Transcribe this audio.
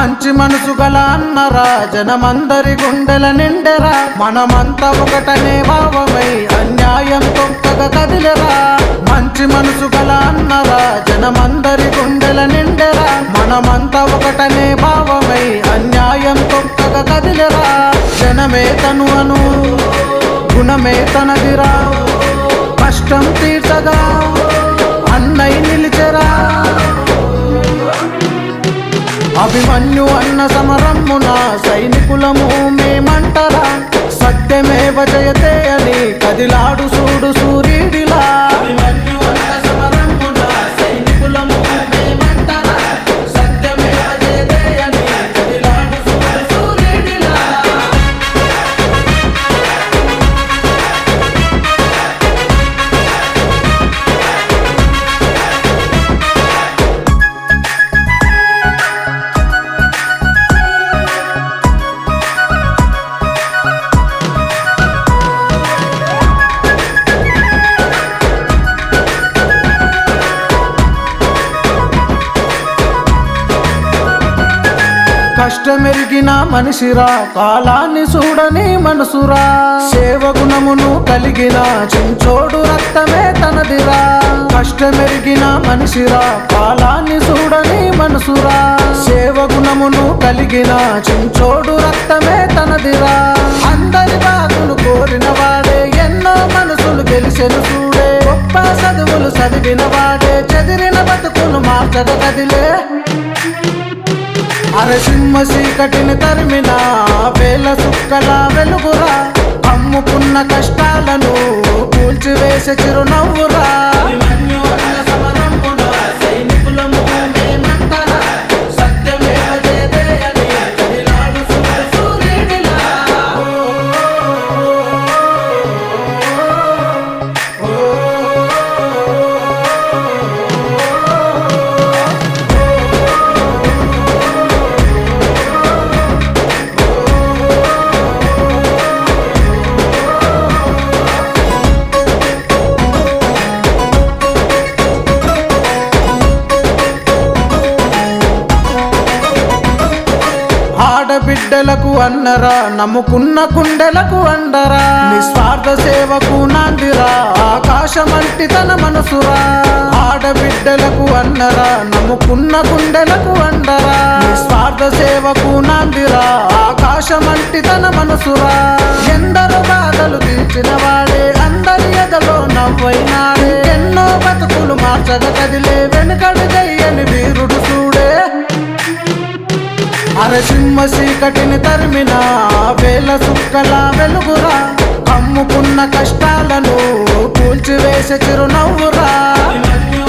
మంచి మనసు గల అన్నరా జనమందరి గుండెల నిండెరా మనమంతా ఒకటనే భావమై అన్యాయం తొక్కగా కదిలెరా మంచి మనసు గల అన్నరా జనమందరి గుండెల నిండెరా మనమంతా ఒకటనే భావమై అన్యాయం తొక్కగా కదిలెరా జనమే తను అను గుణమే తనదిరా కష్టం తీర్చగా అన్నై నిలిచెరా అభిమన్యు అన్న సమరమ్మున సైనికులము మేమంటరా సత్యమేవ జయతే అని కదిలాడు సూడు సూర్యుడిలా అభిమన్యు అన్న సమరమ్మున సైనికులము మేమంటరా సత్యమేవ జయతే అని కదిలాడు సూడు సూర్యుడిలా కష్టమెరిగిన మనిషిరా కాలాన్ని చూడని మనసురా సేవ గుణమును కలిగిన చించోడు రక్తమే తనదిరా కష్టమెరిగిన మనిషిరా కాలాన్ని చూడని మనసురా సేవ గుణమును కలిగిన చించోడు రక్తమే తనదిరా అందరి బాధలు కోరిన వాడే ఎన్నో మనసులు గెలిచెను చూడే గొప్ప చదువులు చదివిన వాడే చెదిరిన బతుకును మార్చక కదిలే అరసింహ చీకటిని తరిమిన వేల సుక్కల వెలుగురా అమ్ముకున్న కష్టాలను కూల్చివేసే చిరునవ్వురా సత్యమేవ జయతే అని కదిలాడు సూర్యుడిలా. ఆడబిడ్డలకు అన్నరా నమ్ముకున్న కుండెలకు అండరా నిస్వార్థ సేవకు నాందిరా ఆకాశమంటి తన మనసురా ఆడబిడ్డలకు అన్నరా నమ్ముకున్న కుండెలకు అండరా నిస్వార్థ సేవకు నాందిరా ఆకాశమంటి తన మనసురా ఎందరో బాధలు తీర్చిన వాడే అందరి ఎదలో నవ్వైనాడే ఎన్నో బతుకులు మార్చగ కదిలే వెనుకడు జయ్యని వీరుడు చూడే అరసింహ చీకటిని తరిమిన వేల సుక్కల వెలుగురా అమ్ముకున్న కష్టాలను కూల్చివేసే చిరునవ్వురా